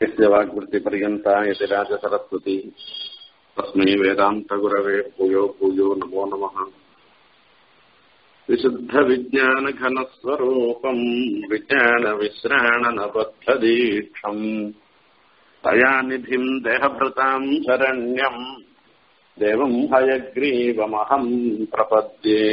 यस्य वाग्वृत्तिपर्यन्ता यति राजसरस्वती तस्मै वेदान्तगुरवे भूयो भूयो नमो नमः विशुद्धविज्ञानघनस्वरूपम् विज्ञानविश्राणनबद्धदीक्षम् दयानिधिम् देहभृताम् शरण्यम् देवम् हयग्रीवमहम् प्रपद्ये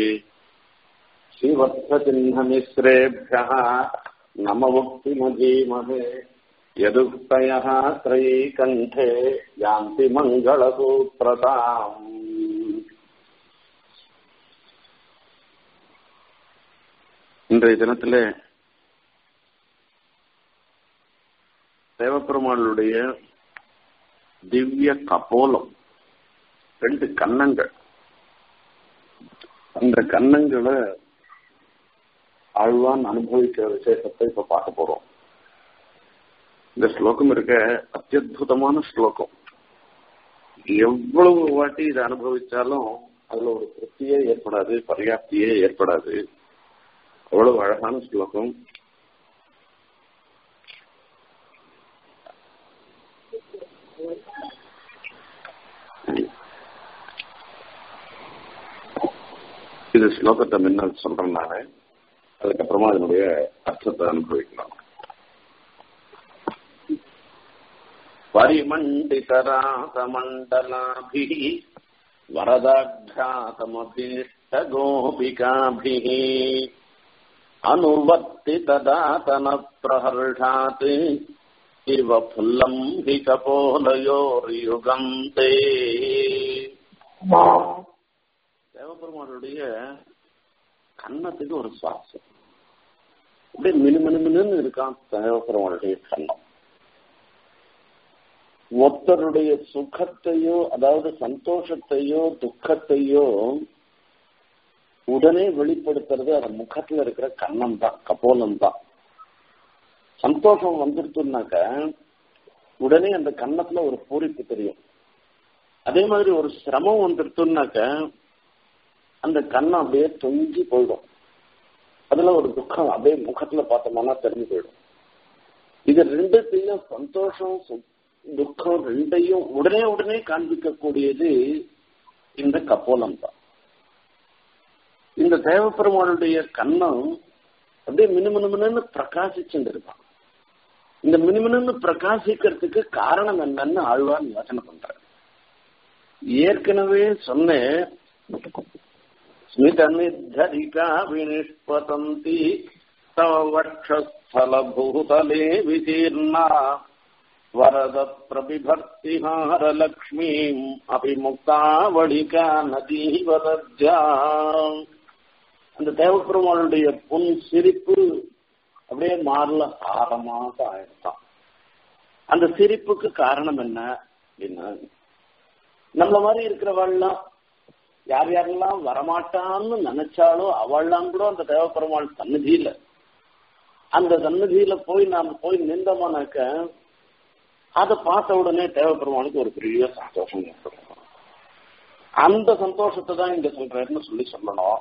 श्रीवत्सचिह्नमिश्रेभ्यः नमवुक्तिमधीमहे यदुक्तयः त्रयीकण्ठे यान्ति मङ्गलसूत्रताम् இன்றைய தினத்திலே தேவப்பெருமாளுடைய திவ்ய கபோலம் ரெண்டு கன்னங்கள் அந்த கன்னங்களை ஆழ்வான் அனுபவிக்கிற விசேஷத்தை இப்ப பார்க்க போறோம் இந்த ஸ்லோகம் இருக்க அத்தியுதமான ஸ்லோகம் எவ்வளவு வாட்டி இதை அனுபவிச்சாலும் அதுல ஒரு திருப்தியே ஏற்படாது பரியாப்தியே ஏற்படாது அவ்வளவு அழகான ஸ்லோகம் இது ஸ்லோகத்தை முன்ன சொல்றேன் அதுக்கப்புறமா அதனுடைய அர்த்தத்தை அனுபவிக்கலாம் परिमण्डितरासमण्डलाभिः वरदाघ्रातमभीष्टगोपिकाभिः अनुवर्तितदातनप्रहर्षात् इव फुल्लम् हि कपोलयोर्युगम् ते தேவபெருமானுடைய கன்னத்துக்கு ஒரு சுவாசம் அப்படியே மினுமினுமினு இருக்கான் தேவபெருமானுடைய கன்னம் ஒருத்தருடைய சுகத்தையோ அதாவது சந்தோஷத்தையோ துக்கத்தையோ உடனே வெளிப்படுத்துறது அந்த முகத்துல இருக்கிற கண்ணம் தான் கபோலம் தான் சந்தோஷம் வந்துருச்சுனாக்க உடனே அந்த கன்னத்துல ஒரு பூரிப்பு தெரியும் அதே மாதிரி ஒரு சிரமம் வந்துருச்சுனாக்க அந்த கண்ணம் அப்படியே தொங்கி போயிடும் அதுல ஒரு துக்கம் அப்படியே முகத்துல பார்த்தோம்னா தெரிஞ்சு போயிடும் இது ரெண்டுத்தையும் சந்தோஷம் துக்கம் ரெண்டையும் உடனே உடனே காண்பிக்கக்கூடியது இந்த கப்போலம் தான் இந்த தேவப்பெருமானுடைய கண்ணம் அப்படியே மினுமினுமினு பிரகாசிச்சுட்டு இருக்கான் இந்த மினுமினு பிரகாசிக்கிறதுக்கு காரணம் என்னன்னு ஆழ்வான் யோசனை பண்ற ஏற்கனவே சொன்னேன் ஸ்மிதநிர்தரிகா வினிஷ்பதந்தி தவ வட்சஸ்தலபூதலே விதீர்ணா वरद प्रबिभर्तिहारलक्ष्मीम् अपि முக்தாவளிகா நதீவதஜா அந்த தேவப்பெருமாளுடைய புன் சிரிப்பு அப்படியே மாறல ஆரமாக ஆயிடுச்சான் அந்த சிரிப்புக்கு காரணம் என்ன அப்படின்னா நம்மள மாதிரி இருக்கிறவாள்லாம் யார் யாரெல்லாம் வரமாட்டான்னு நினைச்சாலோ அவள்லாம் கூட அந்த தேவப்பெருமாள் சன்னதியில அந்த சன்னதியில போய் நாம போய் நின்றோம்னாக்க அதை பார்த்த உடனே தேவப்பெருமானுக்கு ஒரு பெரிய சந்தோஷம் ஏற்படும் அந்த சந்தோஷத்தை தான் இங்க சொல்றேன்னு சொல்லி சொல்லணும்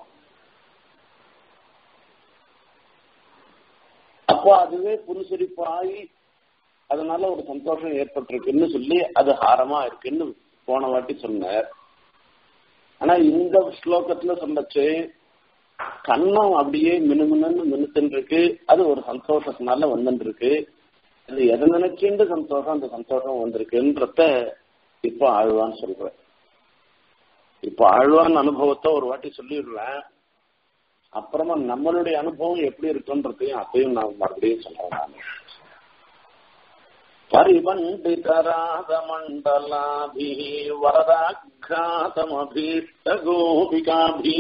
அப்போ அதுவே புன்சிரிப்பாகி அதனால ஒரு சந்தோஷம் ஏற்பட்டிருக்குன்னு சொல்லி அது ஹாரமா இருக்குன்னு போன வாட்டி சொன்னார் ஆனா இந்த ஸ்லோகத்துல சொல்லச்சு கண்ணம் அப்படியே மினுமினு மினுத்துன்னு இருக்கு அது ஒரு சந்தோஷத்தினால வந்துட்டு இருக்கு அது எதை நினைச்சுட்டு சந்தோஷம் அந்த சந்தோஷம் வந்திருக்குன்றத இப்ப ஆழ்வான்னு சொல்றேன் இப்ப ஆழ்வான் அனுபவத்தை ஒரு வாட்டி சொல்லிடுறேன் அப்புறமா நம்மளுடைய அனுபவம் எப்படி இருக்குன்றதையும் அப்பயும் நான் மறுபடியும் சொல்றேன் நான் பரிமண்டிதராதமண்டலாபி வரதாഘാതமபீஷ்ட கோபிகாபி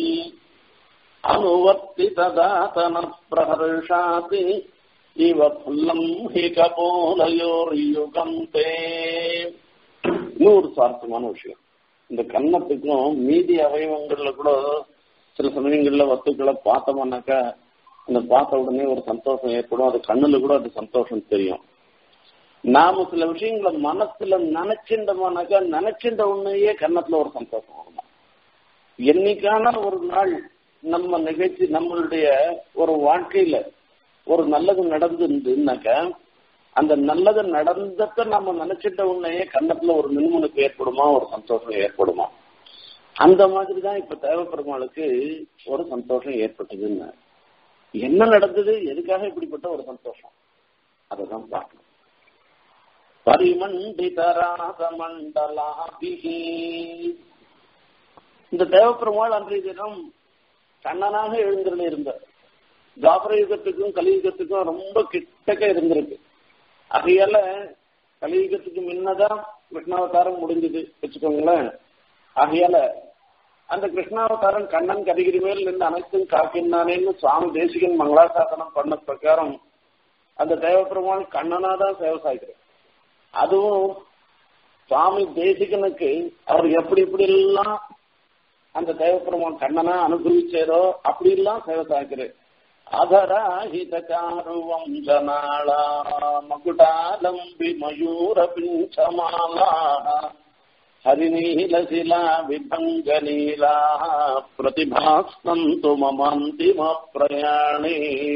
அனுவர்த்திததாதன பிரஹர்ஷாதி இவ புல்லம் ஹி கபோலயோர் தே இன்னொரு சுவாரஸ்யமான விஷயம் இந்த கன்னத்துக்கும் மீதி அவயவங்கள்ல கூட சில சமயங்கள்ல வஸ்துக்களை பார்த்தோம்னாக்கா அந்த பார்த்த உடனே ஒரு சந்தோஷம் ஏற்படும் அது கண்ணுல கூட அது சந்தோஷம் தெரியும் நாம சில விஷயங்களை மனசுல நினைச்சிருந்தோம்னாக்கா நினைச்சிருந்த உடனேயே கன்னத்துல ஒரு சந்தோஷம் வரும் என்னைக்கான ஒரு நாள் நம்ம நிகழ்ச்சி நம்மளுடைய ஒரு வாழ்க்கையில ஒரு நல்லது நடந்துருந்துனாக்க அந்த நல்லது நடந்தத நம்ம நினைச்சிட்ட உடனே கண்ணத்துல ஒரு மின்முனுக்கு ஏற்படுமா ஒரு சந்தோஷம் ஏற்படுமா அந்த மாதிரி தான் இப்ப தேவப்பெருமாளுக்கு ஒரு சந்தோஷம் ஏற்பட்டதுன்னு என்ன நடந்தது எதுக்காக இப்படிப்பட்ட ஒரு சந்தோஷம் அததான் பார்க்கணும் பரிமண்டிதராசமண்டலாபிகி இந்த தேவப்பெருமாள் அன்றைய தினம் கண்ணனாக எழுந்திருந்த இருந்தார் தாபர யுகத்துக்கும் கலியுகத்துக்கும் ரொம்ப கிட்டக்க இருந்திருக்கு அதையால கலியுகத்துக்கு முன்னதான் கிருஷ்ணாவதாரம் முடிஞ்சது வச்சுக்கோங்களேன் ஆகையால அந்த கிருஷ்ணாவதாரம் கண்ணன் கரிகிரி மேல் நின்று அனைத்தும் காக்கினானேன்னு சுவாமி தேசிகன் மங்களாசாசனம் பண்ண பிரகாரம் அந்த தேவப்பெருமாள் கண்ணனா தான் சேவை சாய்க்கிறார் அதுவும் சுவாமி தேசிகனுக்கு அவர் எப்படி எப்படி எல்லாம் அந்த தேவப்பெருமான் கண்ணனா அனுபவிச்சேரோ அப்படி எல்லாம் சேவை சாய்க்கிறார் అధరాహితచారువం జనాళా మకుటాలంబి మయూర పింఛమాలా హరినీలశిలా విభంగనీలా ప్రతిభాస్తంతు మమంతిమ ప్రయాణే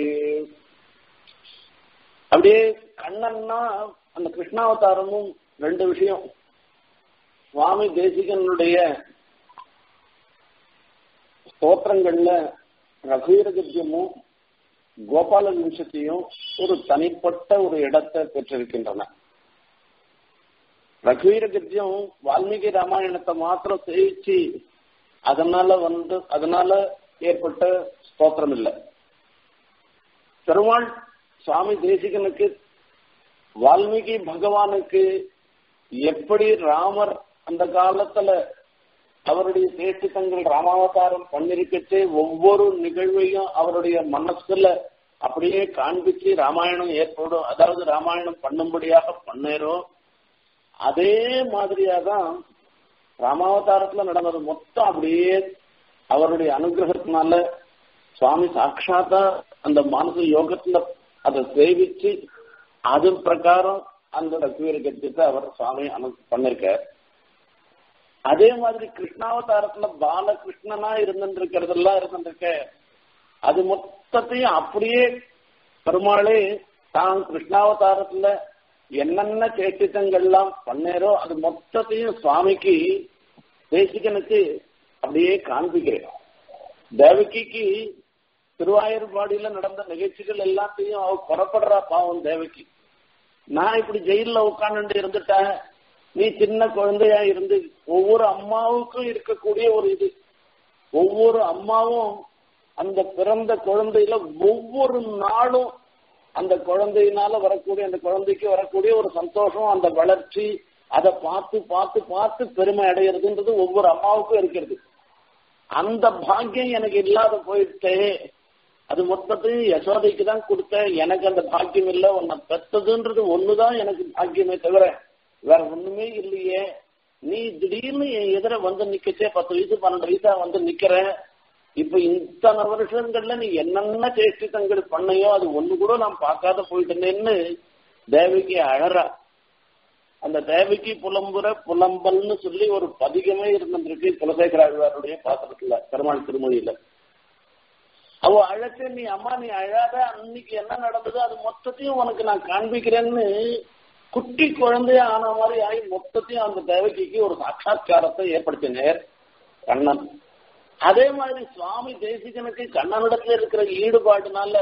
அப்படியே கண்ணன்னா அந்த கிருஷ்ணாவதாரமும் ரெண்டு விஷயம் சுவாமி தேசிகனுடைய ஸ்தோத்திரங்கள்ல ரகுவீர கத்தியமும் கோபால விம்சத்தையும் ஒரு தனிப்பட்ட ஒரு இடத்தை பெற்றிருக்கின்றன ரகுவீர கத்தியம் வால்மீகி ராமாயணத்தை மாத்திரம் சேவிச்சு அதனால வந்து அதனால ஏற்பட்ட ஸ்தோத்திரம் இல்லை பெருமாள் சுவாமி தேசிகனுக்கு வால்மீகி பகவானுக்கு எப்படி ராமர் அந்த காலத்துல அவருடைய சேஷ்டித்தங்கள் ராமாவதாரம் பண்ணிருக்கச்சே ஒவ்வொரு நிகழ்வையும் அவருடைய மனசுல அப்படியே காண்பிச்சு ராமாயணம் ஏற்படும் அதாவது ராமாயணம் பண்ணும்படியாக பண்ணேரோ அதே மாதிரியா தான் ராமாவதாரத்துல நடந்தது மொத்தம் அப்படியே அவருடைய அனுகிரகத்தினால சுவாமி சாட்சாத்தா அந்த மானச யோகத்துல அதை சேவிச்சு அது பிரகாரம் அந்த ரகுவீர கட்சியத்தை அவர் சுவாமி அனு பண்ணிருக்கார் அதே மாதிரி கிருஷ்ணாவதாரத்துல பாலகிருஷ்ணனா இருந்துருக்கிறதெல்லாம் இருந்துருக்க அது மொத்தத்தையும் அப்படியே பெருமாளே தான் கிருஷ்ணாவதாரத்துல என்னென்ன சேட்டித்தங்கள்லாம் பண்ணேரோ அது மொத்தத்தையும் சுவாமிக்கு தேசிகனுக்கு அப்படியே காண்பிக்கிறேன் தேவகிக்கு திருவாயூர்பாடியில நடந்த நிகழ்ச்சிகள் எல்லாத்தையும் அவ புறப்படுறா பாவம் தேவகி நான் இப்படி ஜெயில உட்காந்து இருந்துட்டேன் நீ சின்ன குழந்தையா இருந்து ஒவ்வொரு அம்மாவுக்கும் இருக்கக்கூடிய ஒரு இது ஒவ்வொரு அம்மாவும் அந்த பிறந்த குழந்தையில ஒவ்வொரு நாளும் அந்த குழந்தையினால வரக்கூடிய அந்த குழந்தைக்கு வரக்கூடிய ஒரு சந்தோஷம் அந்த வளர்ச்சி அதை பார்த்து பார்த்து பார்த்து பெருமை அடையிறதுன்றது ஒவ்வொரு அம்மாவுக்கும் இருக்கிறது அந்த பாக்கியம் எனக்கு இல்லாத போயிட்டே அது மொத்தத்தையும் யசோதைக்கு தான் கொடுத்தேன் எனக்கு அந்த பாக்கியம் இல்லை உன்னை பெத்ததுன்றது ஒண்ணுதான் எனக்கு பாக்கியமே தவிர வேற ஒண்ணுமே இல்லையே நீ திடீர்னு என் எதிர வந்து நிக்கச்சே பத்து வயசு பன்னெண்டு வயசா வந்து நிக்கிற இப்ப இத்தனை வருஷங்கள்ல நீ என்னென்ன சேஷ்டித்தங்கள் பண்ணையோ அது ஒண்ணு கூட நான் பார்க்காத போயிட்டேன்னு தேவிக்கு அழறா அந்த தேவிக்கு புலம்புற புலம்பல்னு சொல்லி ஒரு பதிகமே இருந்திருக்கு குலசேகர ஆழ்வாருடைய பாத்திரத்துல பெருமாள் திருமொழியில அவ அழைச்ச நீ அம்மா நீ அழாத அன்னைக்கு என்ன நடந்ததோ அது மொத்தத்தையும் உனக்கு நான் காண்பிக்கிறேன்னு குட்டி குழந்தையா ஆன மாதிரி ஆகி மொத்தத்தையும் அந்த தேவகிக்கு ஒரு சாட்சா்காரத்தை ஏற்படுத்தினார் கண்ணன் அதே மாதிரி சுவாமி தேசிகனுக்கு கண்ணனிடத்துல இருக்கிற ஈடுபாடுனால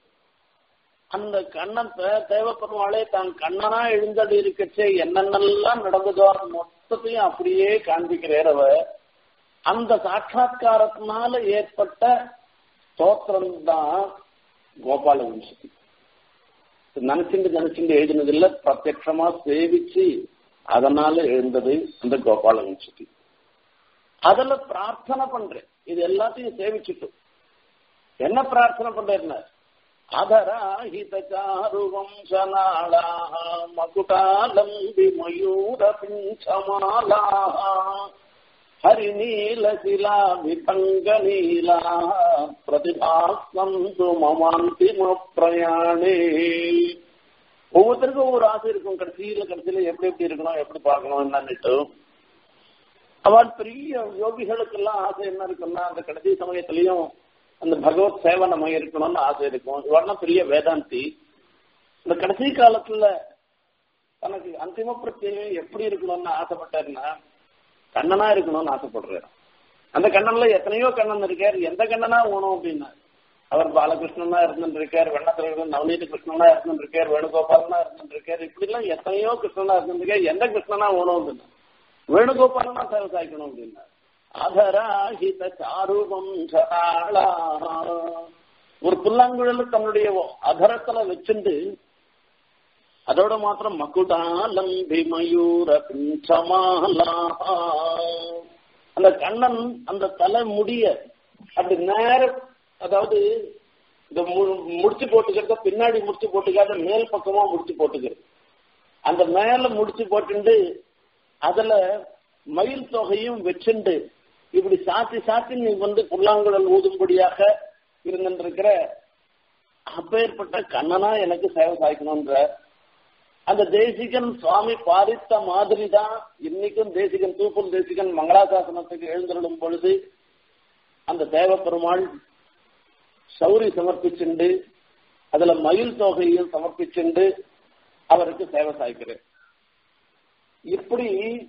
அந்த கண்ணன் தேவைப்படுவாளே தான் கண்ணனா எழுந்தடி இருக்கச்சே என்னென்னலாம் நடந்ததோ அது மொத்தத்தையும் அப்படியே காண்பிக்கிறார் அவ அந்த சாட்சா்காரத்தினால ஏற்பட்ட ஸ்தோத்திரம் தான் கோபால வம்சதி நினைச்சுண்டு நினைச்சுண்டு எழுதினது இல்ல பிரத்யட்சமா சேவிச்சு அதனால எழுந்தது அந்த கோபால வம்சதி அதுல பிரார்த்தனை பண்றேன் இது எல்லாத்தையும் சேவிச்சுட்டு என்ன பிரார்த்தனை பண்றேன் அதராஹிதாரு வம்சநாளா மகுடாலம்பி மயூர பிஞ்சமாலா ஹரிநீலசிலா விபங்கநீலா பிரதிபாசந்து மமாந்திம பிரயாணே ஒவ்வொருத்தருக்கும் ஒவ்வொரு ஆசை இருக்கும் கடைசியில கடைசியில எப்படி எப்படி இருக்கணும் எப்படி பார்க்கணும் என்னன்னுட்டு அவன் பெரிய யோகிகளுக்கெல்லாம் ஆசை என்ன இருக்குன்னா அந்த கடைசி சமயத்திலையும் அந்த பகவத் சேவை நம்ம இருக்கணும்னு ஆசை இருக்கும் இவெல்லாம் பெரிய வேதாந்தி இந்த கடைசி காலத்துல தனக்கு அந்திம பிரத்யம் எப்படி இருக்கணும்னு ஆசைப்பட்டாருன்னா கண்ணனா இருக்கணும்னு ஆசைப்படுறாரு அந்த கண்ணன்ல எத்தனையோ கண்ணன் இருக்காரு எந்த கண்ணனா வேணும் அப்படின்னா அவர் பாலகிருஷ்ணனா இருந்திருக்கார் வெண்ணத்திர நவநீத கிருஷ்ணனா இருந்திருக்கார் வேணுகோபாலனா இருந்திருக்கார் இப்படி எல்லாம் எத்தனையோ கிருஷ்ணனா இருந்திருக்காரு எந்த கிருஷ்ணனா வேணும் அப்படின்னா வேணுகோபாலனா சேவை சாய்க்கணும் அப்படின்னா அதராஹித சாருபம் சதாளா ஒரு புல்லாங்குழல் தன்னுடைய அதரத்துல வச்சுண்டு அதோட மாத்திரம் மகுடாலம்பி மயூர பிஞ்சமாலா அந்த கண்ணன் அந்த தலை முடிய அப்படி நேர அதாவது இந்த முடிச்சு போட்டுக்கிறத பின்னாடி முடிச்சு போட்டுக்காத மேல் பக்கமா முடிச்சு போட்டுக்கிறது அந்த மேல முடிச்சு போட்டுண்டு அதுல மயில் தொகையும் வச்சுண்டு இப்படி சாத்தி சாத்தி நீ வந்து புல்லாங்குழல் ஊதும்படியாக இருந்திருக்கிற அப்பேற்பட்ட கண்ணனா எனக்கு சேவை சாய்க்கணும்ன்ற அந்த தேசிகன் சுவாமி பாரித்த மாதிரி தான் இன்னைக்கும் தேசிகன் தூப்பல் தேசிகன் மங்களாசாசனத்துக்கு எழுந்திருடும் பொழுது அந்த தேவ பெருமாள் சௌரி சமர்ப்பிச்சுண்டு அதுல மயில் தொகையும் சமர்ப்பிச்சுண்டு அவருக்கு சேவை சாய்க்கிறேன் இப்படி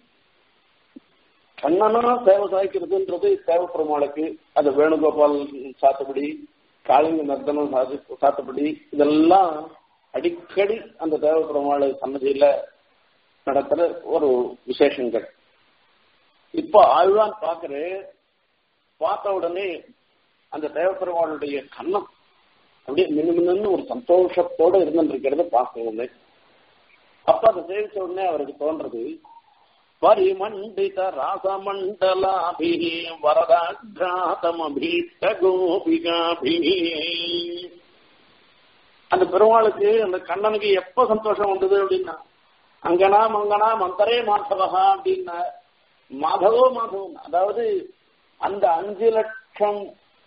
கண்ணனா சேவை சாய்க்கிறதுன்றது தேவ பெருமாளுக்கு அது வேணுகோபால் சாத்தபடி காளிங்க நர்தனம் சாத்தபடி இதெல்லாம் அடிக்கடி அந்த தேவ பெருமாள் சன்னதியில நடக்கிற ஒரு விசேஷங்கள் இப்போ ஆழ்வான் பாக்குற பார்த்த உடனே அந்த தேவ பெருமாளுடைய கண்ணம் அப்படியே மின்னு மின்னு ஒரு சந்தோஷத்தோட இருந்துருக்கிறத பார்க்கணும் அப்ப அதை சேவிச்ச உடனே அவருக்கு தோன்றது பரிமண்டித ராசமண்டலாபி வரதாகிராதமபீஷ்ட கோபிகாபி அந்த பெருமாளுக்கு அந்த கண்ணனுக்கு எப்ப சந்தோஷம் வந்தது அப்படின்னா அங்கனா மங்கனா மந்தரே மாதவகா அப்படின்னா மாதவோ மாதவம் அதாவது அந்த அஞ்சு லட்சம்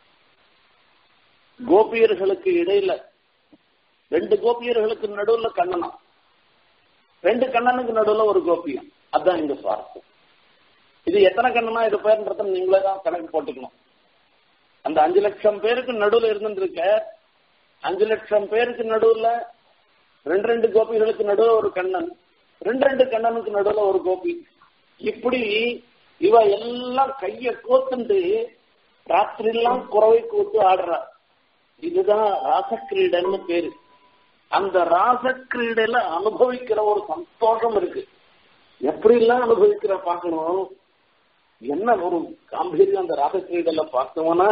கோபியர்களுக்கு இடையில ரெண்டு கோபியர்களுக்கு நடுவுல கண்ணனா ரெண்டு கண்ணனுக்கு நடுவுல ஒரு கோபியம் அதுதான் இந்த சுவாரஸ்யம் இது எத்தனை கண்ணனா இது பேருன்றத நீங்களே தான் கணக்கு போட்டுக்கணும் அந்த அஞ்சு லட்சம் பேருக்கு நடுவுல இருந்துருக்க அஞ்சு லட்சம் பேருக்கு நடுவுல ரெண்டு ரெண்டு கோபிகளுக்கு நடுவுல ஒரு கண்ணன் ரெண்டு ரெண்டு கண்ணனுக்கு நடுவுல ஒரு கோபி இப்படி இவ எல்லாம் கைய கோத்துண்டு ராத்திரி எல்லாம் குறவை கூத்து ஆடுறா இதுதான் ராசக்கிரீடன்னு பேரு அந்த ராசக்கிரீடையில அனுபவிக்கிற ஒரு சந்தோஷம் இருக்கு எப்படி எல்லாம் அனுபவிக்கிற பார்க்கணும் என்ன ஒரு காம்பீரியம் அந்த ராசக்கிரீடையில பார்த்தோம்னா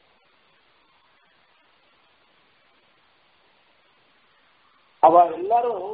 அவ எல்லாரும்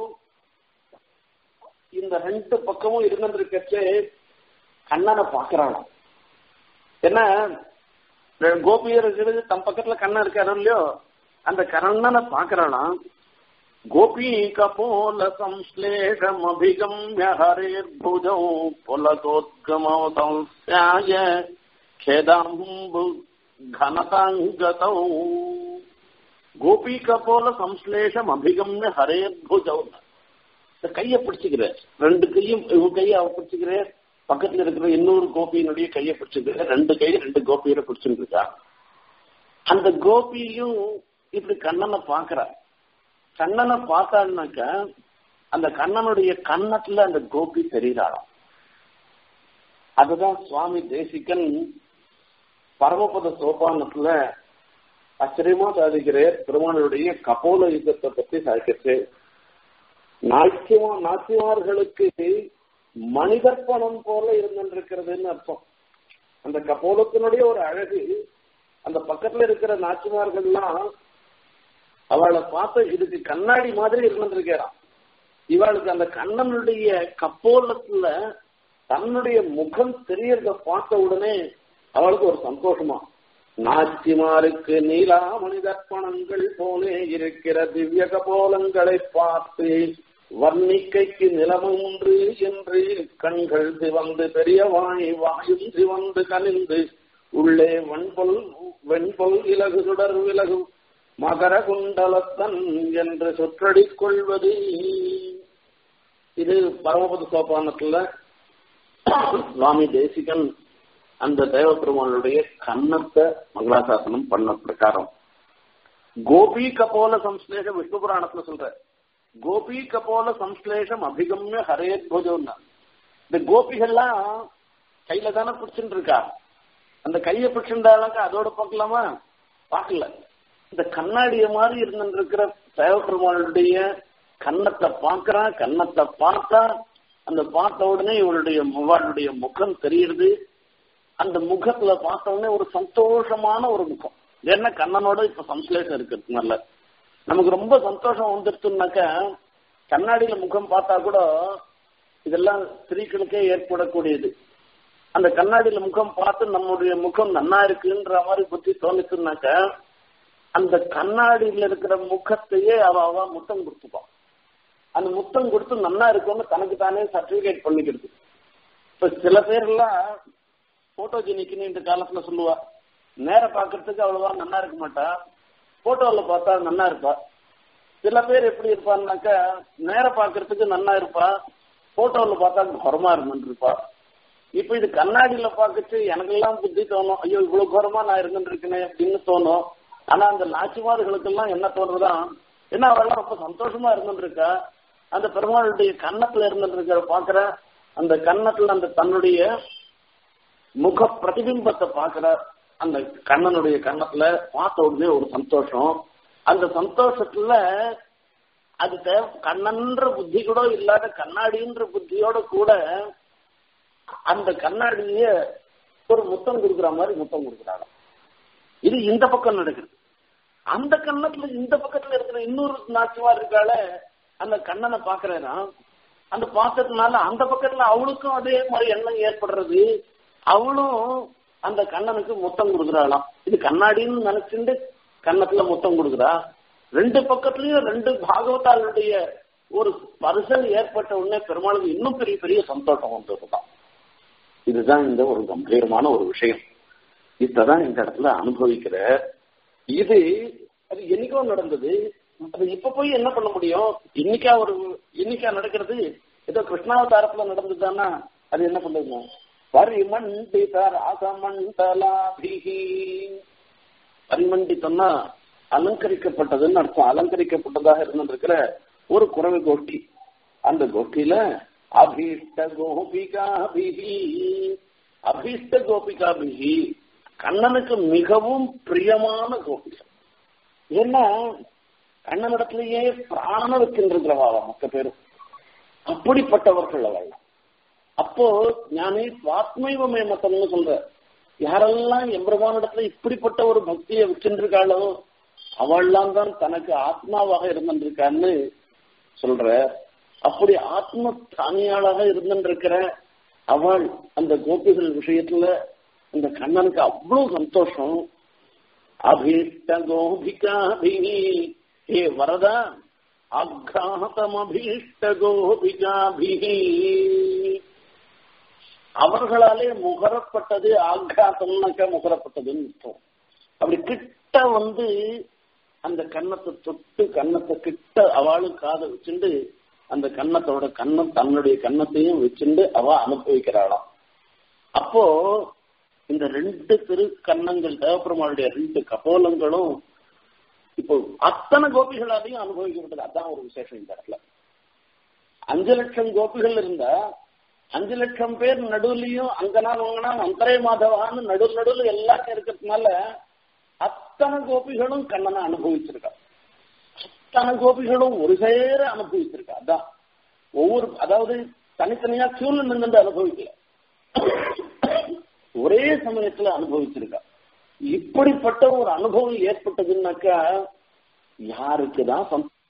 இந்த ரெண்டு பக்கமும் இருந்திருக்கச்சே கண்ணனை பாக்குறாளாம் என்ன கோபியர் இருக்கிறது தம் பக்கத்துல கண்ணன் இருக்காரு இல்லையோ அந்த கண்ணனை பாக்குறாளாம் கோபி கபோல சம்ஸ்லேஷம் அபிகம்ய ஹரேர்புஜௌ புலகோத்கமோ சம்ஸ்யாய खेदाम्बु घनताङ्गतौ கோபி கபோல சம்ஸ்லேஷம் அபிகம்ய ஹரேர்புஜௌ இந்த கையை பிடிச்சுக்கிற ரெண்டு கையும் இவன் கையை அவ பிடிச்சுக்கிற பக்கத்துல இருக்கிற இன்னொரு கோபியினுடைய கையை பிடிச்சுக்கிற ரெண்டு கை ரெண்டு கோபியில பிடிச்சுட்டு இருக்கா அந்த கோபியும் இப்படி கண்ணனை பாக்குறா கண்ணனை பார்த்தான்னாக்க அந்த கண்ணனுடைய கண்ணத்துல அந்த கோபி தெரிகிறாளாம் அதுதான் சுவாமி தேசிகன் பரமபத சோபானத்துல ஆச்சரியமா சாதிக்கிறேன் பெருமானுடைய கபோல யுத்தத்தை பத்தி சாதிக்கிறது நாச்சியமா நாச்சிமார்களுக்கு மனிதர்ப்பணம் போல இருந்திருக்கிறதுன்னு அர்த்தம் அந்த கபோலத்தினுடைய ஒரு அழகு அந்த பக்கத்துல இருக்கிற நாச்சிமார்கள்லாம் அவளை பார்த்து இதுக்கு கண்ணாடி மாதிரி இருந்திருக்கிறான் இவளுக்கு அந்த கண்ணனுடைய கப்போலத்துல தன்னுடைய முகம் தெரியறத பார்த்த உடனே அவளுக்கு ஒரு சந்தோஷமா நாச்சிமாருக்கு நீலாமணி தர்ப்பணங்கள் போலே இருக்கிற திவ்ய கபோலங்களை பார்த்து வர்ணிக்கைக்கு நிலமொன்று என்று கண்கள் சிவந்து பெரிய வாய் வாயும் சிவந்து கனிந்து உள்ளே வன்பொல் வெண்பொல் இலகு சுடர் விலகு மகர குண்டலத்தன் என்று சொற்றடி கொள்வது இது பரமபத சோபானத்துல சுவாமி தேசிகன் அந்த தேவபெருமானுடைய கன்னத்தை மங்களாசாசனம் பண்ண பிரகாரம் கோபி கபோல சம்ஸ்லேஷ விஷ்ணு புராணத்துல சொல்ற கோபி கபோல சம்ஸ்லேஷம் அபிகம்ய ஹரேத்வஜோன்னா இந்த கோபிகள்லாம் கையில தானே பிடிச்சுட்டு இருக்கா அந்த கையை பிடிச்சிருந்தாலும் அதோட பார்க்கலாமா பார்க்கல இந்த கண்ணாடிய மாதிரி இருந்துருக்கிற தேவப்பெருமாளுடைய கன்னத்தை பார்க்கறான் கன்னத்தை பார்த்தா அந்த பார்த்த உடனே இவளுடைய இவளுடைய முகம் தெரியுது அந்த முகத்துல பார்த்த உடனே ஒரு சந்தோஷமான ஒரு முகம் ஏன்னா கண்ணனோட இப்ப சம்ஸ்லேஷம் இருக்கிறதுனால நமக்கு ரொம்ப சந்தோஷம் வந்துருச்சுனாக்க கண்ணாடியில முகம் பார்த்தா கூட இதெல்லாம் ஸ்திரீகளுக்கே ஏற்படக்கூடியது அந்த கண்ணாடியில முகம் பார்த்து நம்முடைய முகம் நன்னா இருக்குன்ற மாதிரி புத்தி தோணுச்சுனாக்க அந்த கண்ணாடியில இருக்கிற முகத்தையே அவ அவ முத்தம் கொடுத்துப்பான் அந்த முத்தம் கொடுத்து நன்னா இருக்கும்னு தனக்கு தானே சர்டிபிகேட் பண்ணிக்கிறது இப்ப சில பேர் எல்லாம் போட்டோஜெனிக்னு இந்த காலத்துல சொல்லுவா நேர பாக்குறதுக்கு அவ்வளவா நன்னா இருக்க மாட்டா போட்டோல பார்த்தா நன்னா இருப்பா சில பேர் எப்படி இருப்பான்னாக்கா நேர பாக்குறதுக்கு நன்னா இருப்பா போட்டோல பார்த்தா குரமா இருந்துட்டு இருப்பா இப்ப இது கண்ணாடியில பாக்குச்சு எனக்கெல்லாம் புத்தி தோணும் ஐயோ இவ்வளவு குரமா நான் இருந்துட்டு இருக்கேனே அப்படின்னு தோணும் ஆனா அந்த நாச்சிமார்களுக்கெல்லாம் என்ன தோணுதான் என்ன அவெல்லாம் ரொம்ப சந்தோஷமா இருந்துட்டு இருக்கா அந்த பெருமாளுடைய கன்னத்துல இருந்துட்டு இருக்கிற பாக்குற அந்த கன்னத்துல அந்த தன்னுடைய முக பிரதிபிம்பத்தை பாக்குற அந்த கண்ணனுடைய கன்னத்துல பார்த்த உடனே ஒரு சந்தோஷம் அந்த சந்தோஷத்துல அது தேவ கண்ணன்ற புத்தி கூட இல்லாத கண்ணாடின்ற புத்தியோட கூட அந்த கண்ணாடிய ஒரு முத்தம் கொடுக்குற மாதிரி முத்தம் கொடுக்குறாங்க இது இந்த பக்கம் நடக்குது அந்த கண்ணத்துல இந்த பக்கத்துல இருக்கிற இன்னொரு நாச்சுவா இருக்கால அந்த கண்ணனை பாக்குறேன்னா அந்த பார்த்ததுனால அந்த பக்கத்துல அவளுக்கும் அதே மாதிரி எண்ணம் ஏற்படுறது அவளும் அந்த கண்ணனுக்கு முத்தம் கொடுக்குறாளாம் இது கண்ணாடின்னு நினைச்சுட்டு கண்ணத்துல முத்தம் கொடுக்குறா ரெண்டு பக்கத்துலயும் ரெண்டு பாகவதாளுடைய ஒரு ஸ்பர்சம் ஏற்பட்ட உடனே பெருமாளுக்கு இன்னும் பெரிய பெரிய சந்தோஷம் வந்துருதான் இதுதான் இந்த ஒரு கம்பீரமான ஒரு விஷயம் இதான் இந்த இடத்துல அனுபவிக்கிற இது அது என்னைக்கோ நடந்தது அது இப்ப போய் என்ன பண்ண முடியும் இன்னைக்கா ஒரு இன்னைக்கா நடக்கிறது ஏதோ கிருஷ்ணாவதாரத்துல நடந்ததுதானா அது என்ன பண்றது பரிமண்டித ராசமண்டலாபிகி பரிமண்டித்தம்னா அலங்கரிக்கப்பட்டதுன்னு அர்த்தம் அலங்கரிக்கப்பட்டதாக இருந்திருக்கிற ஒரு குறவை கோஷ்டி அந்த கோஷ்டியில அபீஷ்ட கோபிகாபிகி அபீஷ்ட கோபிகாபிகி கண்ணனுக்கு மிகவும் பிரியமான கோபிகள் ஏன்னா கண்ணனிடத்திலேயே பிராணம் வச்சிருக்கிறவா மொத்த பேரும் அப்படிப்பட்டவர்கள் அவள் அப்போ ஞானி சுவாத்மைவமே மத்தம்னு சொல்ற யாரெல்லாம் எம்பெருமானிடத்துல இப்படிப்பட்ட ஒரு பக்தியை வச்சிருக்காளோ அவள்லாம் தான் தனக்கு ஆத்மாவாக இருந்திருக்கான்னு சொல்ற அப்படி ஆத்ம தானியாளாக இருந்திருக்கிற அவள் அந்த கோபிகள் விஷயத்துல அந்த கண்ணனுக்கு அவ்வளவு சந்தோஷம் அபீஷ்ட கோபிகாபிஹி ஹே வரதா அக்ராஹதம் அபீஷ்ட கோபிகாபிஹி அவர்களாலே முகரப்பட்டது ஆக்ராத்தம்னாக்க முகரப்பட்டதுன்னு அர்த்தம் அப்படி கிட்ட வந்து அந்த கன்னத்தை தொட்டு கன்னத்தை கிட்ட அவளும் காதை வச்சுண்டு அந்த கன்னத்தோட கண்ணம் தன்னுடைய கன்னத்தையும் வச்சுண்டு அவ அனுபவிக்கிறாளாம் அப்போ இந்த ரெண்டு திரு கன்னங்கள் தேவப்பெருமாளுடைய ரெண்டு கபோலங்களும் இப்போ அத்தனை கோபிகளாலையும் அனுபவிக்கப்பட்டது அதான் ஒரு விசேஷம் இந்த இடத்துல அஞ்சு லட்சம் கோபிகள் இருந்தா அஞ்சு லட்சம் பேர் நடுவுலயும் அங்கனா வங்கனா அந்தரே மாதவான்னு நடு நடுவில் எல்லாரும் இருக்கிறதுனால அத்தனை கோபிகளும் கண்ணனை அனுபவிச்சிருக்கா அத்தனை கோபிகளும் ஒரு சேர அனுபவிச்சிருக்கா அதான் ஒவ்வொரு அதாவது தனித்தனியா கியூல நின்று அனுபவிக்கல ஒரே சமயத்துல அனுபவிச்சிருக்கா இப்படிப்பட்ட ஒரு அனுபவம் ஏற்பட்டதுன்னாக்கா யாருக்குதான்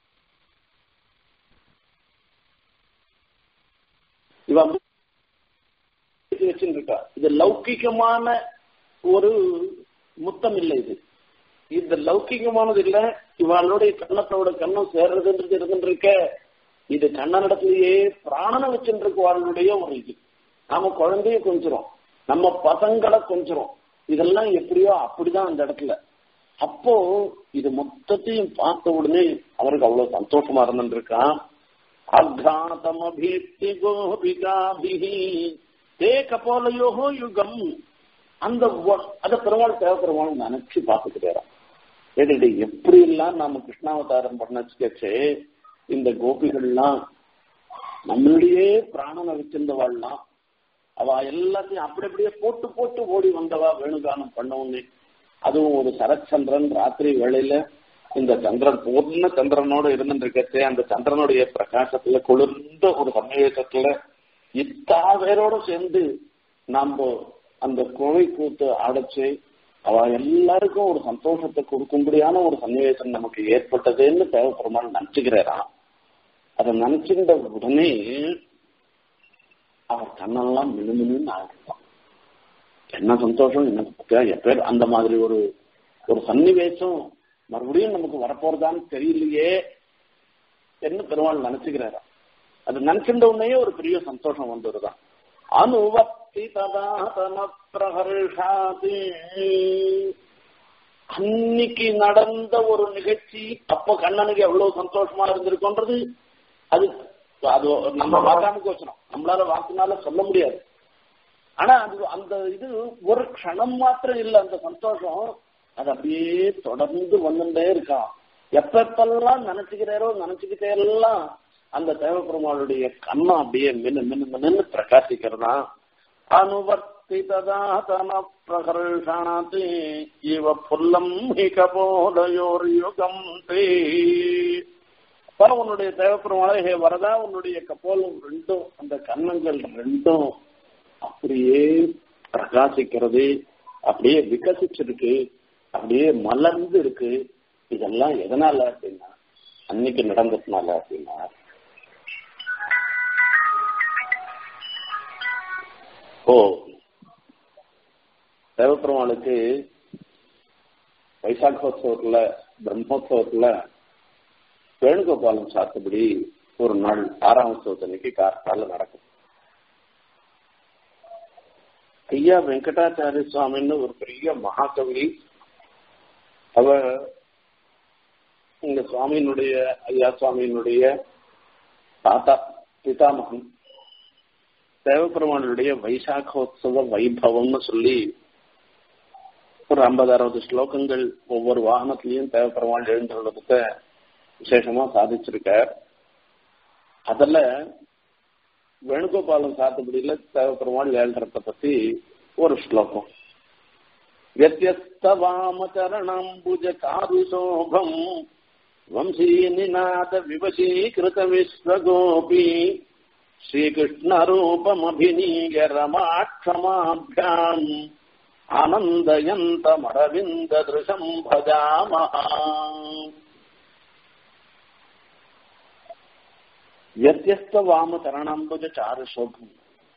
இவ வச்சுருக்கா இது லௌகிகமான ஒரு முத்தம் இல்லை இது இந்த லௌகிகமானது இல்ல இவளுடைய கண்ணத்தோட கண்ணம் சேர்றதுன்றது இருந்துருக்க இது கண்ணனிடத்திலேயே பிராணனை வச்சுருக்கு அவளுடைய ஒரு இது நாம குழந்தைய கொஞ்சிரும் நம்ம பசங்களை கொஞ்சிரும் இதெல்லாம் எப்படியோ அப்படிதான் அந்த இடத்துல அப்போ இது மொத்தத்தையும் பார்த்த உடனே அவருக்கு அவ்வளவு சந்தோஷமா இருந்திருக்கான் அக்ராதமபீப்தி கோபிகாபிஹி தே கபோலயோகோ யுகம் அந்த அத பெருமாள் தேவ பெருமாள் நினைச்சு பார்த்துட்டு ஏடி எப்படி எல்லாம் நாம கிருஷ்ணாவதாரம் பண்ண வச்சுக்கச்சு இந்த கோபிகள்லாம் நம்மளுடைய பிராணனை வச்சிருந்தவாள்லாம் அவ எல்லாத்தையும் அப்படி அப்படியே போட்டு போட்டு ஓடி வந்தவா வேணுகானம் பண்ணவுன்னு அதுவும் ஒரு சரச்சந்திரன் ராத்திரி வேளையில இந்த சந்திரன் பூர்ண சந்திரனோட இருந்துருக்கச்சே அந்த சந்திரனுடைய பிரகாசத்துல குளிர்ந்த ஒரு சன்னிவேசத்துல இத்தா பேரோட சேர்ந்து நாம அந்த கோவை கூத்து அடைச்சு அவ எல்லாருக்கும் ஒரு சந்தோஷத்தை கொடுக்கும்படியான ஒரு சன்னிவேசம் நமக்கு ஏற்பட்டதுன்னு தேவைப்படுமான்னு நினைச்சுக்கிறாராம் அதை நினைச்சிருந்த உடனே அவர் கண்ணெல்லாம் மினுமின்னு ஆகிட்டான் என்ன சந்தோஷம் என்ன எப்பேர் அந்த மாதிரி ஒரு ஒரு சன்னிவேசம் மறுபடியும் நமக்கு வரப்போறதான்னு தெரியலையே என்ன பெருமாள் நினைச்சுக்கிறாரா அது நினைச்சிருந்த உடனே ஒரு பெரிய சந்தோஷம் வந்துருதான் அனுவர்த்தி ததாதன பிரகர்ஷாதி அன்னைக்கு நடந்த ஒரு நிகழ்ச்சி அப்ப கண்ணனுக்கு எவ்வளவு சந்தோஷமா இருந்திருக்குன்றது அது அது நம்ம வாக்காமுக்கு வச்சிடும் நம்மளால வாக்குனால சொல்ல முடியாது ஆனா அது அந்த இது ஒரு க்ஷணம் மாத்திரம் இல்ல அந்த சந்தோஷம் அது அப்படியே தொடர்ந்து வந்துட்டே இருக்கான் எப்ப எப்பெல்லாம் நினைச்சுக்கிறாரோ நினைச்சுக்கிட்டே எல்லாம் அந்த தேவப்பெருமாளுடைய கண்ணம் அப்படியே மின்னு மின்னு மின்னு பிரகாசிக்கிறதா அனுவர்த்திததாதன பிரகர்ஷாதி இவ புல்லம் ஹி கபோதயோர் யுகம் தே அப்ப உன்னுடைய தேவப்பெருமாளை ஹே வரதா உன்னுடைய கப்போலம் ரெண்டும் அந்த கண்ணங்கள் ரெண்டும் அப்படியே பிரகாசிக்கிறது அப்படியே விகசிச்சிருக்கு அப்படியே மலர்ந்து இருக்கு இதெல்லாம் எதனால அப்படின்னா அன்னைக்கு நடந்ததுனால அப்படின்னா ஓ தேவப்பெருமாளுக்கு வைசாகோத்சவத்துல பிரம்மோத்சவத்துல வேணுகோபாலம் சாத்தபடி ஒரு நாள் ஆறாம் உற்சவத்தன்னைக்கு கார்த்தால நடக்கும் ஐயா வெங்கடாச்சாரிய சுவாமின்னு ஒரு பெரிய மகாகவி அவர் இந்த சுவாமியினுடைய ஐயா சுவாமியினுடைய தாத்தா பிதாமகன் தேவபெருமானுடைய வைசாகோத்சவ வைபவம்னு சொல்லி ஒரு ஐம்பது அறுபது ஸ்லோகங்கள் ஒவ்வொரு வாகனத்திலையும் தேவபெருமாள் எழுந்துள்ளதுக்கு விசேஷமா சாதிச்சிருக்கார் அதுல வேணுகோபாலம் சாத்துபடியில தேவபெருமாள் ஏழ்றத பத்தி ஒரு ஸ்லோகம் व्यत्यस्तवामचरणाम्बुज कारुशोभम् वंशीनिनाद विवशीकृत विश्वगोपी श्रीकृष्णरूपमभिनीय रमाक्षमाभ्याम् आनन्दयन्तमरविन्ददृशम् भजामः व्यत्यस्तवामचरणाम्बुज चारुशोभम्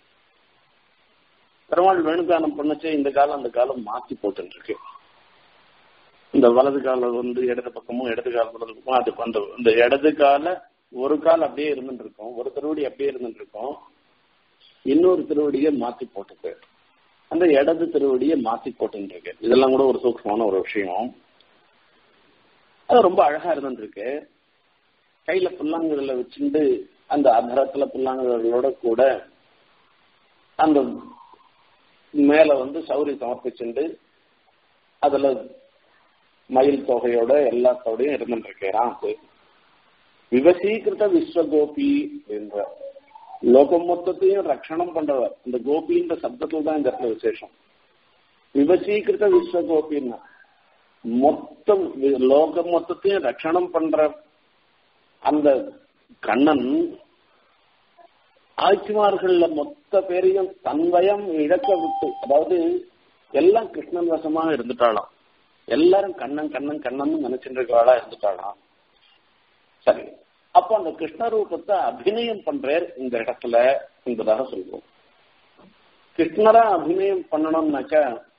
பெருமாள் வேணுகானம் பண்ணச்சே இந்த காலம் அந்த காலம் மாத்தி போட்டு இருக்கு இந்த வலது காலம் வந்து இடது பக்கமும் இடது கால வலது பக்கமும் அது அந்த இந்த இடது கால ஒரு கால் அப்படியே இருந்துட்டு இருக்கும் ஒரு திருவடி அப்படியே இருந்துட்டு இருக்கும் இன்னொரு திருவடியை மாத்தி போட்டுக்கு அந்த இடது திருவடியை மாத்தி போட்டு இருக்கு இதெல்லாம் கூட ஒரு சூக்ஷமான ஒரு விஷயம் அது ரொம்ப அழகா இருந்துருக்கு கையில புல்லாங்குழல வச்சுட்டு அந்த அதரத்துல புல்லாங்குழலோட கூட அந்த மேல வந்து சௌரி சமர்ப்பிச்சுண்டு அதுல மயில் தொகையோட எல்லாத்தோடையும் இருந்துருக்கிறான் விவசீகிருத விஸ்வகோபி என்ற லோகம் மொத்தத்தையும் ரட்சணம் பண்றவர் இந்த கோபின்ற சப்தத்துல தான் இந்த இடத்துல விசேஷம் விவசீகிருத விஸ்வகோபின்னா மொத்தம் லோகம் மொத்தத்தையும் ரட்சணம் பண்ற அந்த கண்ணன் ஆட்சிமார்கள்ல மொத்த பேரையும் தன்வயம் இழக்க விட்டு அதாவது எல்லாம் கிருஷ்ணன் வசமாக இருந்துட்டாளாம் எல்லாரும் கண்ணன் கண்ணன் கண்ணன் நினைச்சிட்டு இருக்கவாளா இருந்துட்டாளாம் சரி அப்போ அந்த கிருஷ்ண ரூபத்தை அபிநயம் பண்றார் இந்த இடத்துல என்பதாக சொல்றோம் கிருஷ்ணரா அபிநயம் பண்ணணும்னாக்க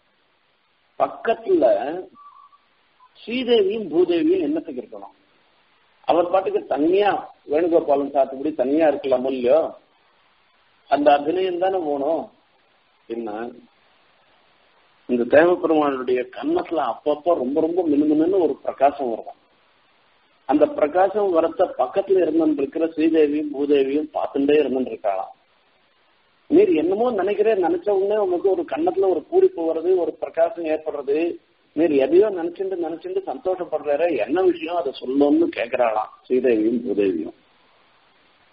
பக்கத்துல ஸ்ரீதேவியும் பூதேவியும் என்னத்துக்கு இருக்கணும் அவர் பாட்டுக்கு தனியா வேணுகோபாலன் சாத்துப்படி தனியா இருக்கலாமோ இல்லையோ அந்த அபிநயம் தானே போகணும் என்ன இந்த தேவப்பெருமானுடைய கன்னத்துல அப்பப்போ ரொம்ப ரொம்ப மினுமினு ஒரு பிரகாசம் வரும் அந்த பிரகாசம் வரத்த பக்கத்துல இருந்துருக்கிற ஸ்ரீதேவியும் பூதேவியும் பார்த்துட்டே இருந்துருக்காளாம் நீர் என்னமோ நினைக்கிறேன் நினைச்ச உடனே உங்களுக்கு ஒரு கன்னத்துல ஒரு பூரிப்பு வருது ஒரு பிரகாசம் ஏற்படுறது நீர் எதையோ நினைச்சுட்டு நினைச்சுட்டு சந்தோஷப்படுறாரு என்ன விஷயம் அதை சொல்லணும்னு கேட்கிறாளாம் ஸ்ரீதேவியும் பூதேவியும்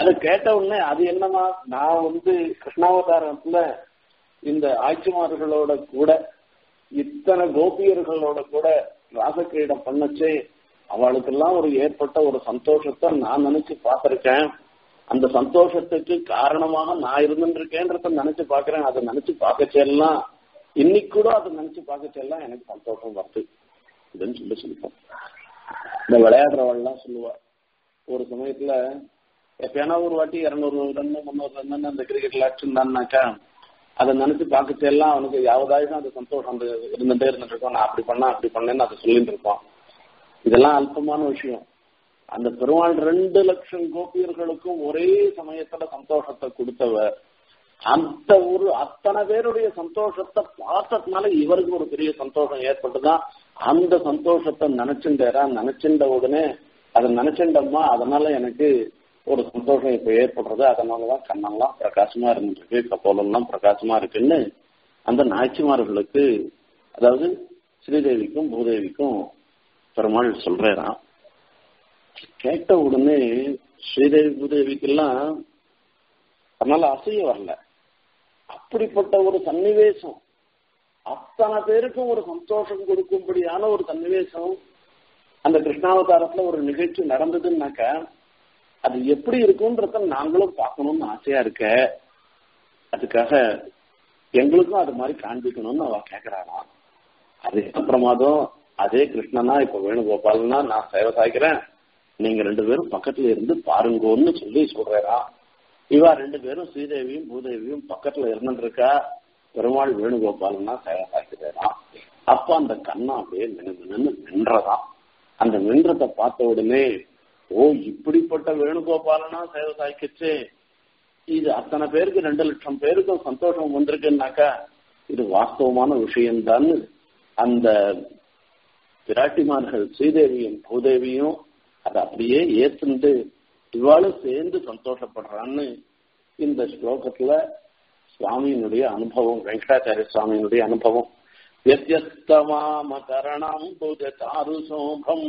அதை கேட்ட உடனே அது என்னமா நான் வந்து கிருஷ்ணாவதாரத்துல இந்த ஆட்சிமார்களோட கூட இத்தனை கோபியர்களோட கூட ராசக்கிரீடம் பண்ணச்சே அவளுக்கெல்லாம் ஒரு ஏற்பட்ட ஒரு சந்தோஷத்தை நான் நினைச்சு பார்த்திருக்கேன் அந்த சந்தோஷத்துக்கு காரணமாக நான் இருந்துருக்கேன்றத நினைச்சு பாக்குறேன் அதை நினைச்சு பார்க்கச்செல்லாம் இன்னைக்கு கூட அதை நினைச்சு பார்க்கச்செல்லாம் எனக்கு சந்தோஷம் வருது அப்படின்னு சொல்லி சொல்லிப்போம் இந்த விளையாடுறவள்லாம் சொல்லுவா ஒரு சமயத்துல எப்பயானா ஒரு வாட்டி இருநூறு ரன் முந்நூறு ரன் அந்த கிரிக்கெட்ல அடிச்சிருந்தான்னாக்கா அதை நினைச்சு பார்க்கச்செல்லாம் அவனுக்கு யாவதாயும் அந்த சந்தோஷம் அந்த இருந்துட்டே இருந்துட்டு இருக்கோம் நான் அப்படி பண்ணா அப்படி பண்ணேன்னு அதை சொல்லிட்டு இருப்பான் இதெல்லாம் அல்பமான விஷயம் அந்த பெருமாள் ரெண்டு லட்சம் கோபியர்களுக்கும் ஒரே சமயத்துல சந்தோஷத்தை கொடுத்தவர் அந்த ஒரு அத்தனை பேருடைய சந்தோஷத்தை பார்த்ததுனால இவருக்கு ஒரு பெரிய சந்தோஷம் ஏற்பட்டுதான் அந்த சந்தோஷத்தை நினைச்சுட்டாரா நினைச்சின்ற உடனே அதை நினைச்சுட்டோமா அதனால எனக்கு ஒரு சந்தோஷம் இப்ப ஏற்படுறது அதனாலதான் கண்ணெல்லாம் பிரகாசமா இருந்துருக்கு கப்போலெல்லாம் பிரகாசமா இருக்குன்னு அந்த நாய்ச்சிமார்களுக்கு அதாவது ஸ்ரீதேவிக்கும் பூதேவிக்கும் பெருமாள் சொல்றாராம் கேட்ட உடனே ஸ்ரீதேவி பூதேவிக்கெல்லாம் அதனால அசைய வரல அப்படிப்பட்ட ஒரு சன்னிவேசம் அத்தனை பேருக்கும் ஒரு சந்தோஷம் கொடுக்கும்படியான ஒரு சன்னிவேசம் அந்த கிருஷ்ணாவதாரத்துல ஒரு நிகழ்ச்சி நடந்ததுன்னாக்க அது எப்படி இருக்கும்ன்றத நாங்களும் பார்க்கணும்னு ஆசையா இருக்க அதுக்காக எங்களுக்கும் அது மாதிரி காண்பிக்கணும்னு அவ கேக்குறாளாம் அது என்ன பிரமாதம் அதே கிருஷ்ணனா இப்ப வேணுகோபால்னா நான் சேவை சாய்க்கிறேன் நீங்க ரெண்டு பேரும் பக்கத்துல இருந்து பாருங்கோன்னு சொல்லி சொல்றா இவா ரெண்டு பேரும் ஸ்ரீதேவியும் பூதேவியும் பக்கத்துல இருந்துட்டு இருக்கா பெருமாள் வேணுகோபால்னா சேவை சாய்க்கிறாராம் அப்ப அந்த கண்ணம் அப்படியே மினு மின்னு நின்றதாம் அந்த நின்றத்தை பார்த்த உடனே ஓ இப்படிப்பட்ட வேணுகோபாலனா சேவை சாய்க்கச்சு இது அத்தனை பேருக்கு ரெண்டு லட்சம் பேருக்கும் சந்தோஷம் வந்திருக்குன்னாக்கா இது வாஸ்தவமான விஷயம்தான் அந்த பிராட்டிமார்கள் ஸ்ரீதேவியும் பூதேவியும் அதை அப்படியே ஏத்துண்டு இவாளும் சேர்ந்து சந்தோஷப்படுறான்னு இந்த ஸ்லோகத்துல சுவாமியினுடைய அனுபவம் வெங்கடாச்சாரிய சுவாமியினுடைய அனுபவம் व्यत्यस्तमामकरणम् भुजचारुशोभम्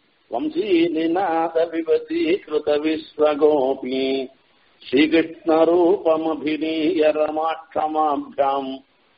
वंशीनिनादविवतीकृतविश्वगोपी श्रीकृष्णरूपमभिनीय रमाक्षमाभ्याम्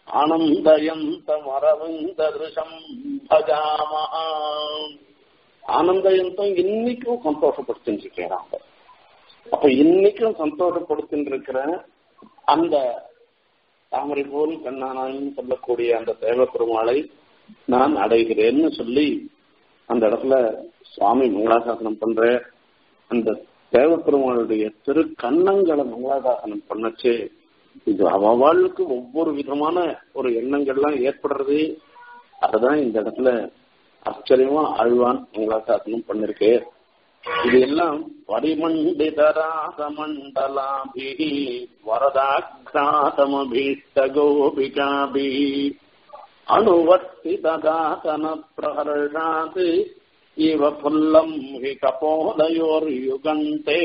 ஆனந்தயந்தமரவிந்தருஷம் பஜாமஹ ஆனந்தயந்தம் இன்னைக்கும் சந்தோஷப்படுத்திட்டு இருக்கேன் அப்ப இன்னைக்கும் சந்தோஷப்படுத்திட்டு இருக்கிற அந்த தாமரை போல் கண்ணானாயும் சொல்லக்கூடிய அந்த தேவ பெருமாளை நான் அடைகிறேன்னு சொல்லி அந்த இடத்துல சுவாமி மங்களாசாசனம் பண்ற அந்த தேவ பெருமாளுடைய திரு கண்ணங்களை மங்களாசாசனம் பண்ணச்சு இது அவளுக்கு ஒவ்வொரு விதமான ஒரு எண்ணங்கள்லாம் ஏற்படுறது அதுதான் இந்த இடத்துல ஆச்சரியமா ஆழ்வான் மங்களாசாசனம் பண்ணிருக்கு இது எல்லாம் பரிமண்டிதராசமண்டலாபி வரதாக்கிராதமபீஷ்டகோபிகாபி அணுவர்த்தி ததாசன பிரஹர்ஷாத் இவ புல்லம் ஹி கபோதயோர் யுகந்தே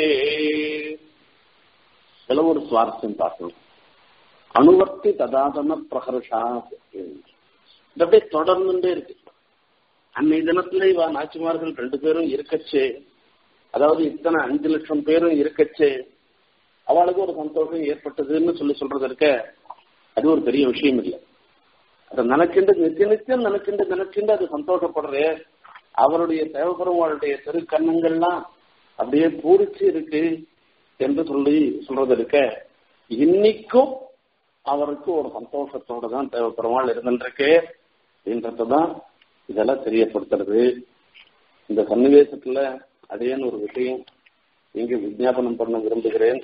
இதுல ஒரு சுவாரஸ்யம் பார்க்கணும் அணுவர்த்தி ததாசன பிரஹர்ஷா இது அப்படியே தொடர்ந்துட்டே இருக்கு அன்னை தினத்துல இவ நாச்சிமார்கள் ரெண்டு பேரும் இருக்கச்சே அதாவது இத்தனை அஞ்சு லட்சம் பேரும் இருக்கச்சே அவளுக்கு ஒரு சந்தோஷம் ஏற்பட்டதுன்னு சொல்லி சொல்றது இருக்க அது ஒரு பெரிய விஷயம் இல்லை அதை நினைக்கின்ற நித்திய நித்தியம் நினைக்கின்ற நினைக்கின்ற அது சந்தோஷப்படுறே அவருடைய தேவபெருமாளுடைய திரு கண்ணங்கள்லாம் அப்படியே பூரிச்சு இருக்கு என்று சொல்லி சொல்றது இருக்க இன்னைக்கும் அவருக்கு ஒரு சந்தோஷத்தோட தான் தேவபெருமாள் இருந்துருக்கு அப்படின்றதுதான் இதெல்லாம் தெரியப்படுத்துறது இந்த சன்னிவேசத்துல அதேன்னு ஒரு விஷயம் இங்க விஜாபனம் பண்ண விரும்புகிறேன்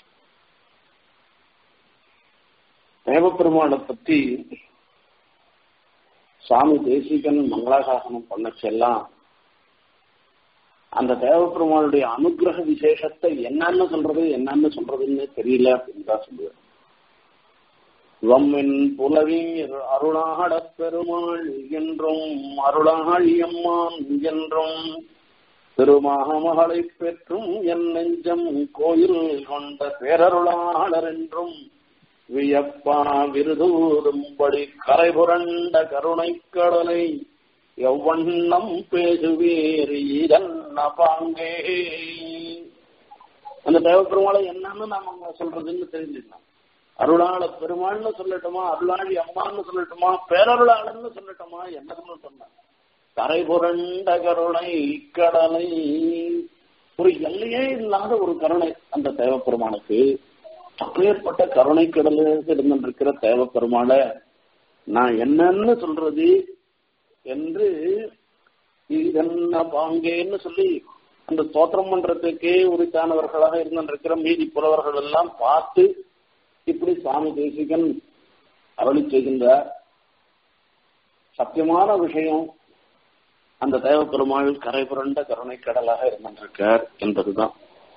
தேவப்பெருமாளை பத்தி சுவாமி தேசிகன் மங்களாசாசனம் பண்ணச்செல்லாம் அந்த தேவப்பெருமாளுடைய அனுகிரக விசேஷத்தை என்னன்னு சொல்றது என்னன்னு சொல்றதுன்னு தெரியல அப்படின்னு தான் சொல்லுவேன் வம்மின் புலவீர் அருளாடப் பெருமாள் என்றும் அருளாழியம்மான் என்றும் திருமாமகளை பெற்றும் என் நெஞ்சம் கோயில் கொண்ட பேரருளாளர் என்றும் வியப்பா விருதூரும்படி கரைபுரண்ட கருணைக் கடலை எவ்வண்ணம் பேசுவீர் இதன்ன பாங்கே அந்த தேவப்பெருமாளை என்னன்னு நாம சொல்றதுன்னு தெரிஞ்சுக்கலாம் அருளாள பெருமாள்னு சொல்லட்டுமா அருளாளி அம்மான்னு சொல்லட்டுமா பேரருளாளன்னு சொல்லட்டுமா என்னன்னு சொன்னாங்க கரை புரண்ட கருணை கடலை ஒரு எல்லையே இல்லாத ஒரு கருணை அந்த தேவப்பெருமானுக்கு அப்பேற்பட்ட கருணை கடலுக்கு இருந்திருக்கிற தேவப்பெருமாளை நான் என்னன்னு சொல்றது என்று என்ன பாங்கேன்னு சொல்லி அந்த தோற்றம் பண்றதுக்கே உரித்தானவர்களாக இருந்திருக்கிற மீதி புலவர்கள் எல்லாம் பார்த்து இப்படி சுவாமி தேசிகன் அருளி செய்கின்றார் சத்தியமான விஷயம் அந்த தேவப்பெருமாள் கரை புரண்ட கருணை கடலாக இருந்திருக்கார் என்பதுதான்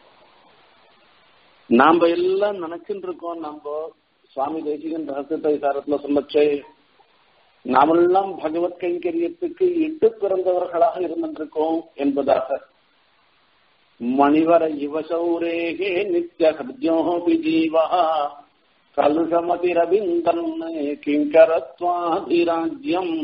நாம எல்லாம் நினைச்சுட்டு இருக்கோம் நம்ம சுவாமி தேசிகன் ரகசியத்தை சாரத்துல சொல்லச்சே நாமெல்லாம் பகவத் கைங்கரியத்துக்கு இட்டு பிறந்தவர்களாக இருந்திருக்கோம் என்பதாக மணிவர இவசௌரேகே நித்திய ஹர்ஜோபி ஜீவா கலுஷமதிரவிந்தன் கிங்கரத்வாதிராஜ்யம்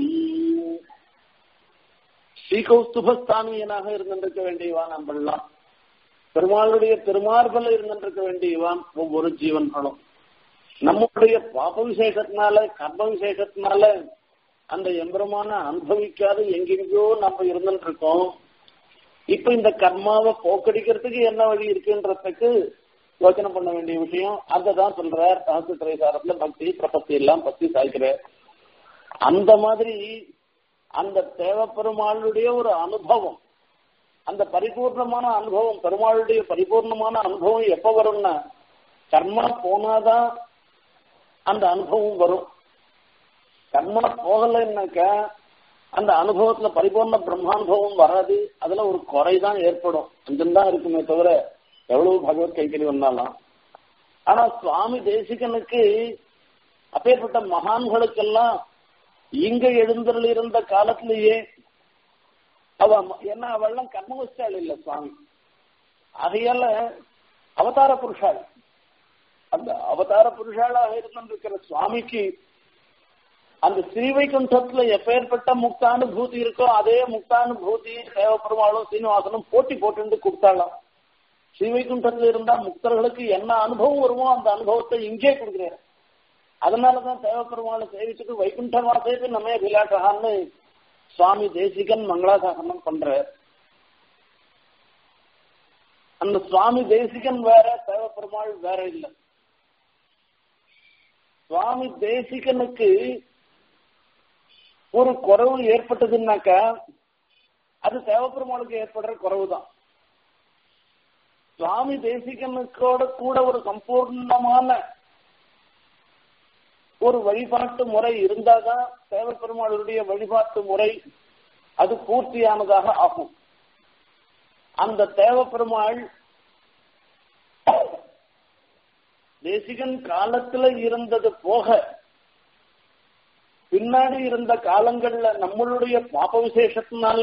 ஸ்ரீகௌஸ்துபஸ்தானியனாக இருந்திருக்க வேண்டியவா நம்மெல்லாம் பெருமாளுடைய திருமார்பல இருந்திருக்க வேண்டியவான் ஒவ்வொரு ஜீவன்களும் நம்முடைய பாப விசேஷத்தினால கர்ம விசேஷத்தினால அந்த எம்பெருமான அனுபவிக்காத எங்கெங்கயோ நம்ம இருந்துட்டு இருக்கோம் இப்ப இந்த கர்மாவை போக்கடிக்கிறதுக்கு என்ன வழி இருக்குன்றதுக்கு யோசனை பண்ண வேண்டிய விஷயம் அததான் சொல்றார் சகச திரைசாரத்துல பக்தி பிரபத்தி எல்லாம் பத்தி சாய்க்கிறார் அந்த மாதிரி அந்த தேவப்பெருமாளுடைய ஒரு அனுபவம் அந்த பரிபூர்ணமான அனுபவம் பெருமாளுடைய பரிபூர்ணமான அனுபவம் எப்ப வரும்னா கர்மா போனாதான் அந்த அனுபவம் வரும் கர்மா போகலைன்னாக்க அந்த அனுபவத்துல பரிபூர்ண பிரம்மானுபவம் வராது அதுல ஒரு குறைதான் ஏற்படும் அஞ்சந்தான் இருக்குமே தவிர எவ்வளவு பகவத் கைக்கறி வந்தாலும் ஆனா சுவாமி தேசிகனுக்கு அப்பேற்பட்ட மகான்களுக்கெல்லாம் இங்க எழுந்தருள் இருந்த காலத்திலேயே அவ என்ன அவள்லாம் கர்மவஸ்டாள் இல்ல சுவாமி அதையால அவதார புருஷாள் அந்த அவதார புருஷாளாக இருந்திருக்கிற சுவாமிக்கு அந்த ஸ்ரீவைகுண்டத்துல எப்பேற்பட்ட முக்தானுபூதி இருக்கோ அதே முக்தானுபூதி தேவப்பெருமாளும் சீனிவாசனும் போட்டி போட்டு கொடுத்தாளாம் ஸ்ரீவைகுண்டத்துல இருந்தா முக்தர்களுக்கு என்ன அனுபவம் வருமோ அந்த அனுபவத்தை இங்கே கொடுக்குறாரு அதனாலதான் தேவப்பெருமாளை சேவிச்சுட்டு வைகுண்ட வாசேக்கு நம்ம விளையாட்டான்னு சுவாமி தேசிகன் மங்களாசாசனம் பண்ற அந்த சுவாமி தேசிகன் வேற தேவப்பெருமாள் வேற இல்ல சுவாமி தேசிகனுக்கு ஒரு குறவு ஏற்பட்டதுன்னாக்கா அது தேவப்பெருமாளுக்கு ஏற்படுற குறவு தான் சுவாமி தேசிகனுக்கோட கூட ஒரு சம்பூர்ணமான ஒரு வழிபாட்டு முறை இருந்தாதான் தேவப்பெருமாளுடைய வழிபாட்டு முறை அது பூர்த்தியானதாக ஆகும் அந்த தேவப்பெருமாள் தேசிகன் காலத்துல இருந்தது போக பின்னாடி இருந்த காலங்கள்ல நம்மளுடைய பாப விசேஷத்தினால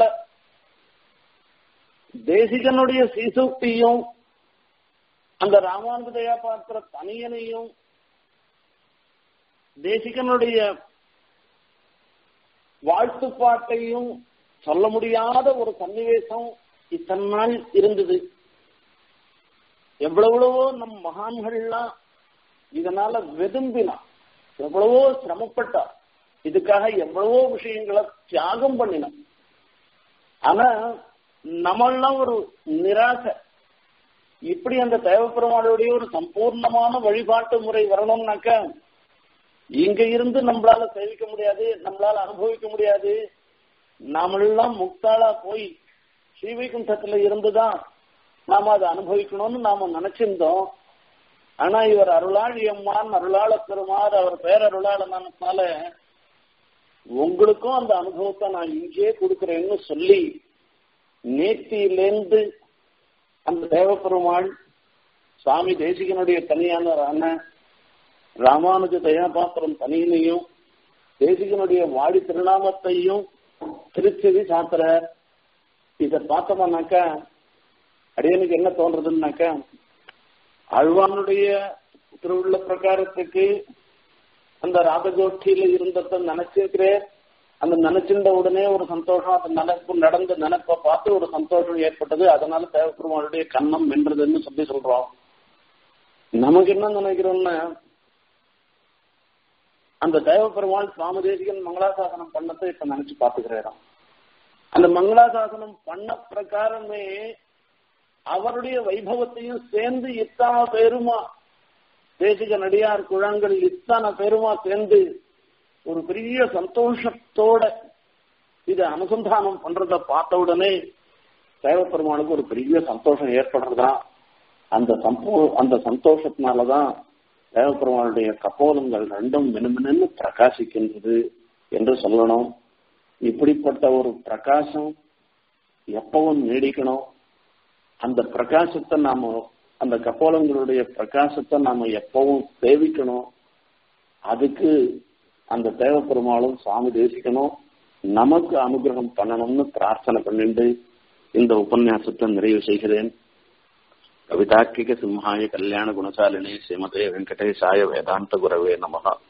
தேசிகனுடைய சீசூக்தியும் அந்த ராமானுஜதயா பாத்திர தனியனையும் தேசிகனுடைய வாழ்த்துப்பாட்டையும் சொல்ல முடியாத ஒரு சன்னிவேசம் இத்தனை நாள் இருந்தது எவ்வளவோ நம் மகான்கள்லாம் இதனால வெதும்பினா எவ்வளவோ சிரமப்பட்டா இதுக்காக எவ்வளவோ விஷயங்களை தியாகம் பண்ணினான் ஆனா நம்மெல்லாம் ஒரு நிராசை இப்படி அந்த தேவப்பெருமாளுடைய ஒரு சம்பூர்ணமான வழிபாட்டு முறை வரணும்னாக்க இங்க இருந்து நம்மளால சேவிக்க முடியாது நம்மளால அனுபவிக்க முடியாது நாமெல்லாம் முக்தாளா போய் ஸ்ரீவைகுண்டத்துல இருந்துதான் நாம அதை அனுபவிக்கணும்னு நாம நினைச்சிருந்தோம் ஆனா இவர் அருளாளி அம்மான் அருளாள பெருமாறு அவர் பேரருளாளனால உங்களுக்கும் அந்த அனுபவத்தை நான் இங்கே கொடுக்கிறேன்னு சொல்லி நேத்தியிலேந்து அந்த தேவப்பெருமாள் சுவாமி தேசிகனுடைய தனியானவரான ராமானுஜ தயாபாத்திரம் தனியினையும் தேசிகனுடைய வாடி திருநாமத்தையும் திருச்செவி சாத்திர இத பார்த்தோம்னாக்கா அடியனுக்கு என்ன தோன்றதுன்னாக்கா அழ்வானுடைய திருவுள்ள பிரகாரத்துக்கு அந்த ராதகோஷ்டியில இருந்தத நினைச்சிருக்கிறேன் அந்த நினைச்சிருந்த உடனே ஒரு சந்தோஷம் அந்த நினைப்பு நடந்த நினைப்பை பார்த்து ஒரு சந்தோஷம் ஏற்பட்டது அதனால தேவப்பெருமாளுடைய கண்ணம் வென்றதுன்னு சொல்லி சொல்றோம் நமக்கு என்ன நினைக்கிறோம்னா அந்த தேவப்பெருமாள் சுவாமி தேசிகன் மங்களாசாசனம் பண்ணதை இப்ப நினைச்சு பாத்துக்கிறேன் அந்த மங்களாசாசனம் பண்ண பிரகாரமே அவருடைய வைபவத்தையும் சேர்ந்து இத்தனை பேருமா தேசிக நடிகார் குழாங்கள் இத்தனை பேருமா சேர்ந்து ஒரு பெரிய சந்தோஷத்தோட இதை அனுசந்தானம் பண்றத பார்த்த உடனே தேவப்பெருமானுக்கு ஒரு பெரிய சந்தோஷம் ஏற்படுறதா அந்த சம்போ அந்த சந்தோஷத்தினாலதான் தேவப்பெருமானுடைய கபோலங்கள் ரெண்டும் மினுமினு பிரகாசிக்கின்றது என்று சொல்லணும் இப்படிப்பட்ட ஒரு பிரகாசம் எப்பவும் நீடிக்கணும் அந்த பிரகாசத்தை நாம அந்த கப்போலங்களுடைய பிரகாசத்தை நாம எப்பவும் சேவிக்கணும் அதுக்கு அந்த தேவப்பெருமாளும் சுவாமி தேசிக்கணும் நமக்கு அனுகிரகம் பண்ணணும்னு பிரார்த்தனை பண்ணிட்டு இந்த உபன்யாசத்தை நிறைவு செய்கிறேன் கவிதாக்கிக சிம்ஹாய கல்யாண குணசாலினி ஸ்ரீமதே வெங்கடேசாய வேதாந்த குரவே நமகா